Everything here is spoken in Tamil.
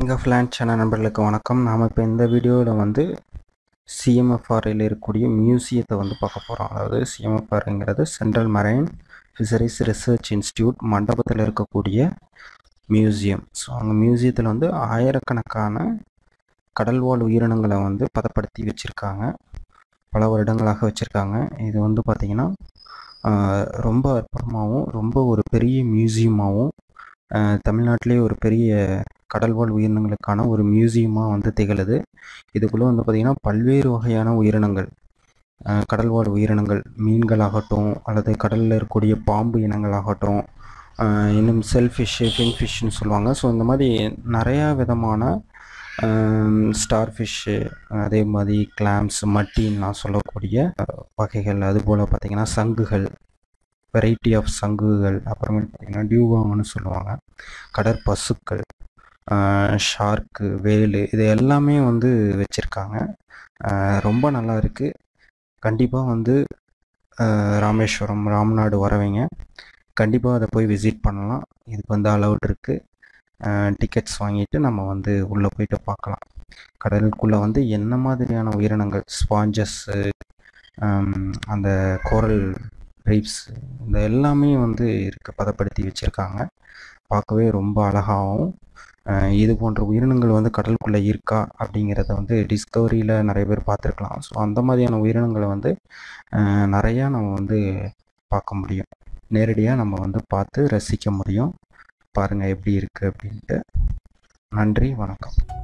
எங்கள் ஃப்ளான் சேனல் நண்பர்களுக்கு வணக்கம் நாம் இப்போ இந்த வீடியோவில் வந்து சிஎம்எஃப்ஆரில் இருக்கக்கூடிய மியூசியத்தை வந்து பார்க்க போகிறோம் அதாவது சிஎம்எஃப்ஆருங்கிறது central marine fisheries research institute மண்டபத்தில் இருக்கக்கூடிய மியூசியம் ஸோ அங்கே மியூசியத்தில் வந்து ஆயிரக்கணக்கான கடல்வாழ் உயிரினங்களை வந்து பதப்படுத்தி வச்சுருக்காங்க பல வருடங்களாக வச்சுருக்காங்க இது வந்து பார்த்திங்கன்னா ஆஹ், ரொம்ப அற்புதமாகவும் ரொம்ப ஒரு பெரிய மியூசியமாகவும் தமிழ்நாட்டிலே ஒரு பெரிய கடல்வாழ் உயிரினங்களுக்கான ஒரு மியூசியமாக வந்து திகழுது இதுக்குள்ளே வந்து பார்த்திங்கன்னா பல்வேறு வகையான உயிரினங்கள் அஹ், கடல்வாழ் உயிரினங்கள் மீன்களாகட்டும் அல்லது கடலில் இருக்கக்கூடிய பாம்பு இனங்களாகட்டும் அஹ், இன்னும் செல்ஃபிஷ்ஷு கிங்ஃபிஷ்னு சொல்லுவாங்க ஸோ இந்த மாதிரி நிறையா விதமான ஸ்டார் ஃபிஷ்ஷு அதே மாதிரி கிளாம்ஸ் மட்டின்லாம் சொல்லக்கூடிய அஹ், வகைகள் அதுபோல் பார்த்திங்கன்னா சங்குகள் வெரைட்டி ஆஃப் சங்குகள் அப்புறமேட்டு பார்த்திங்கன்னா டியூவாங்கன்னு சொல்லுவாங்க கடற்பசுக்கள் ஷார்க்கு வேலு இது எல்லாமே வந்து வச்சுருக்காங்க ரொம்ப நல்லா இருக்குது கண்டிப்பாக வந்து அஹ், ராமேஸ்வரம் ராம்நாடு வரவங்க கண்டிப்பாக அதை போய் விசிட் பண்ணலாம் இதுக்கு வந்து அலவுட் இருக்குது டிக்கெட்ஸ் வாங்கிட்டு நம்ம வந்து உள்ளே போயிட்டு பார்க்கலாம் கடலுக்குள்ளே வந்து என்ன மாதிரியான உயிரினங்கள் ஸ்பாஞ்சஸ்ஸு அந்த கோரல் ரீப்ஸ் இந்த எல்லாமே வந்து இருக்க பதப்படுத்தி வச்சுருக்காங்க பார்க்கவே ரொம்ப அழகாகவும் அஹ், இது போன்ற உயிரினங்கள் வந்து கடலுக்குள்ளே இருக்கா அப்படிங்கிறத வந்து டிஸ்கவரியில் நிறைய பேர் பார்த்துருக்கலாம் ஸோ அந்த மாதிரியான உயிரினங்களை வந்து அஹ், நிறையா நம்ம வந்து பார்க்க முடியும் நேரடியாக நம்ம வந்து பார்த்து ரசிக்க முடியும் பாருங்கள் எப்படி இருக்குது அப்படின்ட்டு நன்றி வணக்கம்